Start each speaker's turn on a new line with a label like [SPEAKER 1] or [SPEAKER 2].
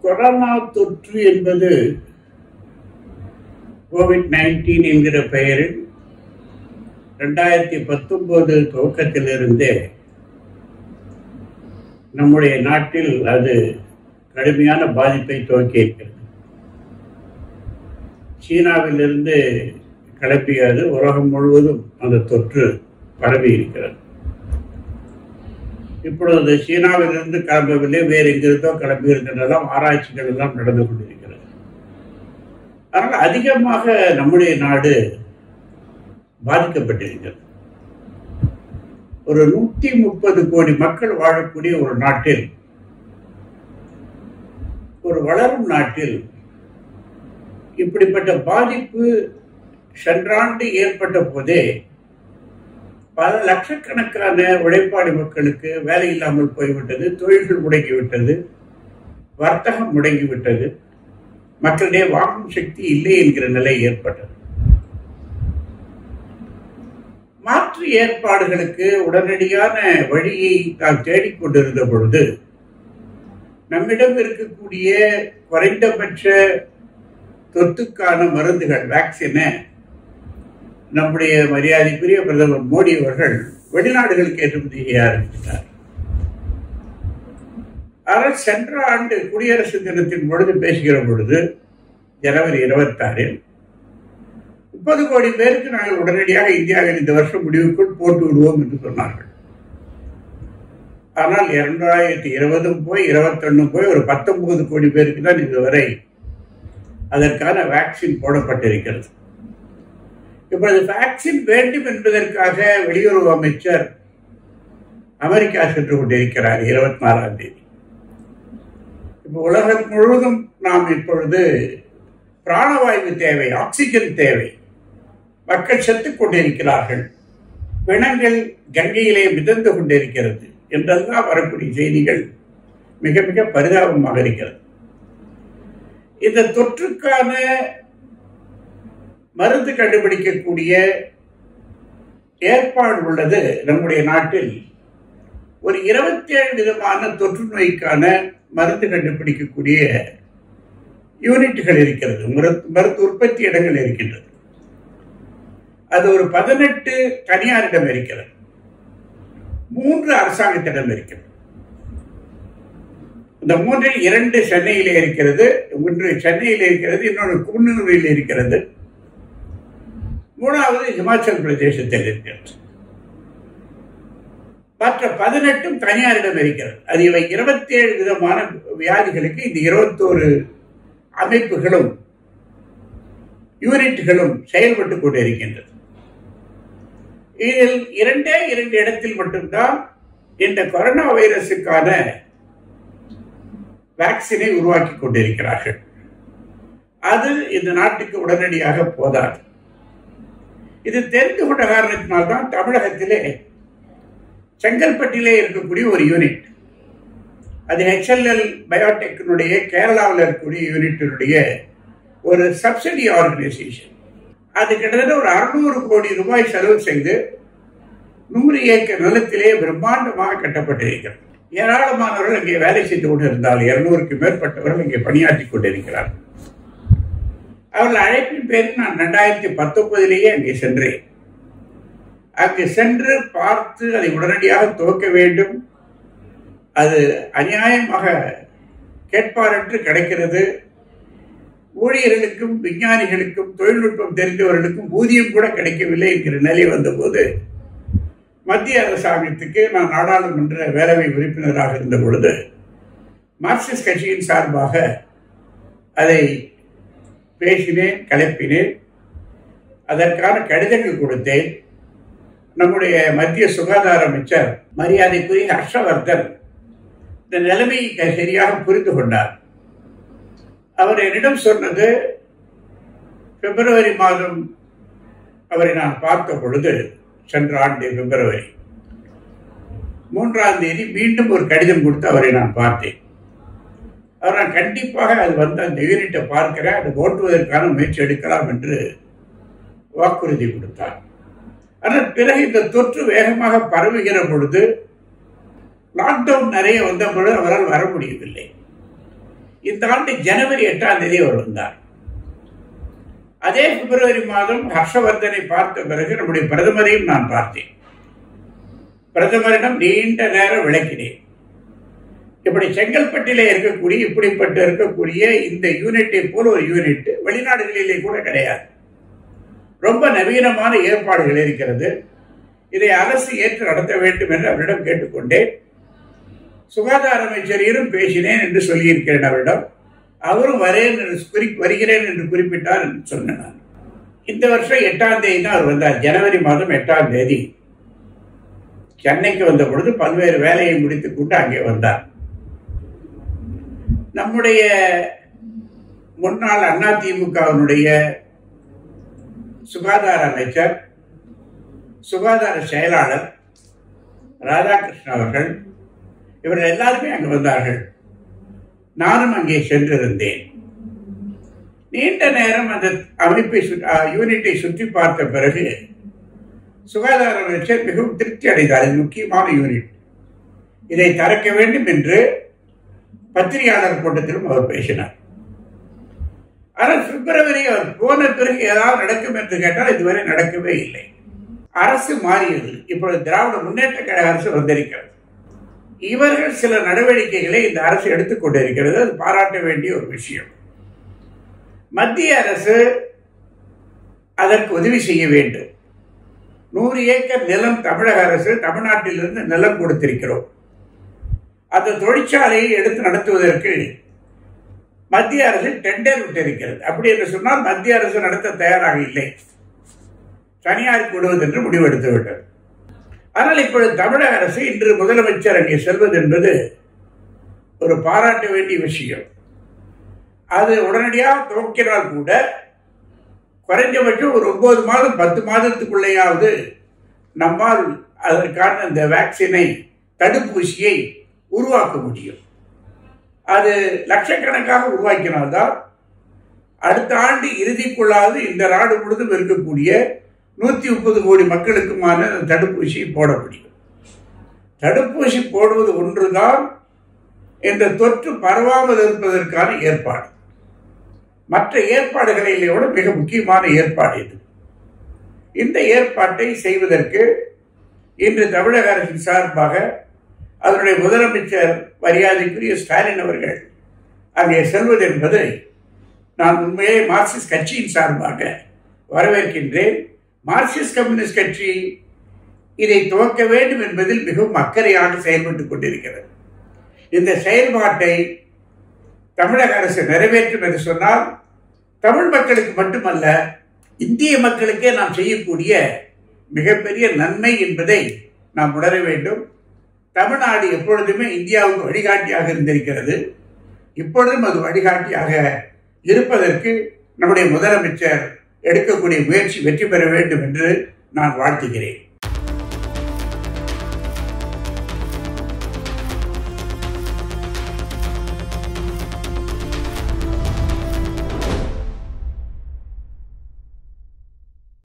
[SPEAKER 1] corona தொற்று என்பது Covid nineteen என்கிற பெயரில் ரெண்டாயிரத்தி பத்தொன்பது துவக்கத்திலிருந்தே நம்முடைய நாட்டில் அது கடுமையான பாதிப்பை துவக்கி இருக்கிறது சீனாவிலிருந்து கிளப்பியது உலகம் முழுவதும் அந்த தொற்று பரவி இருக்கிறது இப்பொழுது சீனாவிலிருந்து கிளம்பவில்லை வேறு எங்கிருந்தோ கிளம்பி இருக்கின்றதெல்லாம் ஆராய்ச்சிகள் எல்லாம் நடந்து கொண்டிருக்கிறது அதனால் அதிகமாக நம்முடைய நாடு பாதிக்கப்பட்டிருக்கிறது ஒரு நூத்தி முப்பது கோடி மக்கள் வாழக்கூடிய ஒரு நாட்டில் ஒரு வளரும் நாட்டில் இப்படிப்பட்ட பாதிப்பு சென்றாண்டு ஏற்பட்ட போதே பல லட்சக்கணக்கான உழைப்பாளி மக்களுக்கு வேலை இல்லாமல் போய்விட்டது தொழில்கள் முடங்கிவிட்டது வர்த்தகம் முடங்கிவிட்டது மக்களிடையே வாங்கும் சக்தி இல்லை என்கிற நிலை ஏற்பட்டது மாற்று ஏற்பாடுகளுக்கு உடனடியான வழியை நாம் தேடிக்கொண்டிருந்த பொழுது நம்மிடம் இருக்கக்கூடிய குறைந்தபட்ச தொத்துக்கான மருந்துகள் வேக்சினை நம்முடைய மரியாதைக்குரிய பிரதமர் மோடி அவர்கள் வெளிநாடுகளுக்கு ஏற்றுமதி செய்ய ஆரம்பித்தார் ஆனால் சென்ற ஆண்டு குடியரசு தினத்தின் பொழுது பேசுகிற பொழுது ஜனவரி இருபத்தாறில் முப்பது கோடி பேருக்கு நாங்கள் உடனடியாக இந்தியாவில் இந்த வருஷம் முடிவுக்குள் போட்டு விடுவோம் என்று சொன்னார்கள் ஆனால் இரண்டாயிரத்தி இருபதும் போய் இருபத்தொன்னும் போய் ஒரு பத்தொன்பது கோடி பேருக்கு தான் இதுவரை அதற்கான வேக்சின் போடப்பட்டிருக்கிறது இப்பொழுது வேக்சின் வேண்டும் என்பதற்காக வெளியுறவு அமைச்சர் அமெரிக்கா சென்று கொண்டிருக்கிறார் இருபத்தி நாலாம் தேதி இப்போ உலகம் முழுவதும் நாம் இப்பொழுது பிராணவாயு தேவை ஆக்சிஜன் தேவை மக்கள் செத்துக் கொண்டிருக்கிறார்கள் பிணங்கள் கங்கையிலே மிதந்து கொண்டிருக்கிறது என்றெல்லாம் வரக்கூடிய செய்திகள் மிக மிக பரிதாபமாக இருக்கிறது இந்த தொற்றுக்கான மருந்து கண்டுபிடிக்கக்கூடிய ஏற்பாடு உள்ளது நம்முடைய நாட்டில் ஒரு இருபத்தி ஏழு விதமான தொற்று நோய்க்கான மருந்து கண்டுபிடிக்கக்கூடிய யூனிட்டுகள் இருக்கிறது மருந்து உற்பத்தி இடங்கள் இருக்கின்றது அது ஒரு பதினெட்டு தனியாரிடம் இருக்கிறது மூன்று அரசாங்கத்திடம் இருக்கிறது இந்த மூன்றில் இரண்டு சென்னையிலே இருக்கிறது ஒன்று சென்னையில் இருக்கிறது இன்னொன்று குன்னூரில் இருக்கிறது மூணாவது இமாச்சல் பிரதேசத்தில் இருக்கிறது மற்ற பதினெட்டும் தனியாரிடம் இருக்கிறது அது இவை இருபத்தி ஏழு விதமான வியாதிகளுக்கு இந்த இருபத்தோரு அமைப்புகளும் யூனிட்டுகளும் செயல்பட்டுக் கொண்டிருக்கின்றது இதில் இரண்டே இரண்டு இடத்தில் மட்டும்தான் இந்த கொரோனா வைரஸுக்கான வேக்சினை உருவாக்கி கொண்டிருக்கிறார்கள் அது இந்த நாட்டுக்கு உடனடியாக போதாது இது தெரிந்து கொண்ட காரணத்தினால்தான் தமிழகத்திலே செங்கல்பட்டிலே இருக்கக்கூடிய ஒரு யூனிட் அது ஹெச்எல்எல் பயோடெக்னுடைய கேரளாவில் இருக்கக்கூடிய யூனிட்டினுடைய ஒரு சப்சிடி ஆர்கனைசேஷன் அது கிட்டத்தட்ட ஒரு அறுநூறு கோடி ரூபாய் செலவு செய்து நூறு ஏக்கர் நிலத்திலே பிரம்மாண்டமாக கட்டப்பட்டிருக்கிறது ஏராளமானவர்கள் இங்கே வேலை செய்து கொண்டிருந்தால் இருநூறுக்கு மேற்பட்டவர்கள் இங்கே பணியாற்றி கொண்டிருக்கிறார்கள் அவர்கள் அழைப்பின் பேரில் நான் ரெண்டாயிரத்தி பத்தொன்பதிலேயே அங்கே சென்றேன் அங்கு சென்று பார்த்து அதை உடனடியாக துவக்க வேண்டும் அது அநியாயமாக கேட்பாரற்று கிடைக்கிறது ஊழியர்களுக்கும் விஞ்ஞானிகளுக்கும் தொழில்நுட்பம் தெரிந்தவர்களுக்கும் ஊதியம் கூட கிடைக்கவில்லை என்கிற நிலை வந்தபோது மத்திய அரசாங்கத்துக்கு நான் நாடாளுமன்ற வேலைவை உறுப்பினராக இருந்த பொழுது மார்க்சிஸ்ட் கட்சியின் சார்பாக அதை பேசினேன் கலப்பினேன் அதற்கான கடிதங்கள் கொடுத்தேன் நம்முடைய மத்திய சுகாதார அமைச்சர் மரியாதைக்குரிய ஹர்ஷவர்தன் இந்த நிலைமையை சரியாக புரிந்து கொண்டார் அவர் என்னிடம் சொன்னது பிப்ரவரி மாதம் அவரை நான் பார்த்த பொழுது சென்ற ஆண்டு பிப்ரவரி மூன்றாம் தேதி மீண்டும் ஒரு கடிதம் கொடுத்து அவரை நான் பார்த்தேன் அவர் நான் கண்டிப்பாக அது வந்து அந்த யூனிட்டை பார்க்கிறேன் அதை ஓட்டுவதற்கான முயற்சி எடுக்கலாம் என்று வாக்குறுதி கொடுத்தார் ஆனால் பிறகு இந்த தொற்று வேகமாக பரவுகிற பொழுது லாக்டவுன் நிறைய வந்த பொழுது அவரால் வர முடியவில்லை இந்த ஆண்டு ஜனவரி எட்டாம் தேதி அவர் வந்தார் அதே பிப்ரவரி மாதம் ஹர்ஷவர்தனை பார்த்த பிறகு நம்முடைய பிரதமரையும் நான் பார்த்தேன் பிரதமரிடம் நீண்ட நேரம் விளக்கினேன் இப்படி செங்கல்பட்டிலே இருக்கக்கூடிய இப்படிப்பட்ட இருக்கக்கூடிய இந்த யூனிட்டை போல ஒரு யூனிட் வெளிநாடுகளிலே கூட கிடையாது ரொம்ப நவீனமான ஏற்பாடுகள் இருக்கிறது இதை அரசு ஏற்று நடத்த வேண்டும் என்று அவரிடம் கேட்டுக்கொண்டேன் சுகாதார அமைச்சரையும் பேசினேன் என்று சொல்லியிருக்கிறேன் அவரிடம் அவரும் வரேன் என்று குறி வருகிறேன் என்று குறிப்பிட்டார் என்று சொன்னேன் நான் இந்த வருஷம் எட்டாம் தேதி தான் அவர் வந்தார் ஜனவரி மாதம் எட்டாம் தேதி சென்னைக்கு வந்த பொழுது பல்வேறு வேலையை முடித்துக் கொண்டு அங்கே வந்தார் நம்முடைய முன்னாள் அதிமுகவினுடைய சுகாதார அமைச்சர் சுகாதார செயலாளர் ராதாகிருஷ்ணன் அவர்கள் இவர்கள் எல்லாருமே அங்கு வந்தார்கள் நானும் அங்கே சென்றிருந்தேன் நீண்ட நேரம் அந்த அமைப்பை யூனிட்டை சுற்றி பார்த்த பிறகு சுகாதார அமைச்சர் மிகவும் திருப்தி அடைந்தார் இது முக்கியமான யூனிட் இதை திறக்க வேண்டும் என்று பத்திரிகையாளர் கூட்டத்திலும் அவர் பேசினார் ஆனால் பிப்ரவரி அவர் போன பிறகு ஏதாவது நடக்கும் என்று கேட்டால் இதுவரை நடக்கவே இல்லை அரசு மாறியது இப்பொழுது திராவிட முன்னேற்ற கழக அரசு வந்திருக்கிறது இவர்கள் சில நடவடிக்கைகளை இந்த அரசு எடுத்துக்கொண்டிருக்கிறது அது பாராட்ட வேண்டிய ஒரு விஷயம் மத்திய அரசு அதற்கு உதவி செய்ய வேண்டும் நூறு ஏக்கர் நிலம் தமிழக அரசு தமிழ்நாட்டிலிருந்து நிலம் கொடுத்திருக்கிறோம் அந்த தொழிற்சாலையை எடுத்து நடத்துவதற்கு மத்திய அரசு டெண்டர் விட்டிருக்கிறது அப்படி என்று சொன்னால் மத்திய அரசு நடத்த தயாராக இல்லை தனியாருக்கு விடுவது என்று முடிவெடுத்து விட்டது ஆனால் இப்பொழுது தமிழக அரசு இன்று முதலமைச்சர் அங்கே செல்வது என்பது ஒரு பாராட்ட வேண்டிய விஷயம் அது உடனடியாக துவக்கினால் கூட குறைஞ்சபட்சம் ஒரு ஒன்பது மாதம் பத்து மாதத்துக்குள்ளேயாவது நம்மால் அதற்கான இந்த வேக்சினை தடுப்பூசியை உருவாக்க முடியும் அது லட்சக்கணக்காக உருவாக்கினால்தான் அடுத்த ஆண்டு இறுதிக்குள்ளாவது இந்த நாடு முழுதும் இருக்கக்கூடிய நூத்தி முப்பது கோடி மக்களுக்குமான தடுப்பூசி போட முடியும் தடுப்பூசி போடுவது ஒன்றுதான் இந்த தொற்று பரவாமல் இருப்பதற்கான ஏற்பாடு மற்ற ஏற்பாடுகளிலே விட மிக முக்கியமான ஏற்பாடு இது இந்த ஏற்பாட்டை செய்வதற்கு இன்று தமிழக அரசின் சார்பாக அதனுடைய முதலமைச்சர் மரியாதைக்குரிய ஸ்டாலின் அவர்கள் அங்கே செல்வது என்பதை நான் உண்மையே மார்க்சிஸ்ட் கட்சியின் சார்பாக வரவேற்கின்றேன் மார்க்சிஸ்ட் கம்யூனிஸ்ட் கட்சி இதை துவக்க வேண்டும் என்பதில் மிகவும் அக்கறையாக செயல்பட்டுக் கொண்டிருக்கிறது இந்த செயல்பாட்டை தமிழக அரசு நிறைவேற்றும் என்று சொன்னால் தமிழ் மக்களுக்கு மட்டுமல்ல இந்திய மக்களுக்கே நாம் செய்யக்கூடிய மிகப்பெரிய நன்மை என்பதை நாம் உணர வேண்டும் தமிழ்நாடு எப்பொழுதுமே இந்தியாவுக்கு வழிகாட்டியாக இருந்திருக்கிறது இப்பொழுதும் அது வழிகாட்டியாக இருப்பதற்கு நம்முடைய முதலமைச்சர் எடுக்கக்கூடிய முயற்சி வெற்றி பெற வேண்டும் என்று நான் வாழ்த்துகிறேன்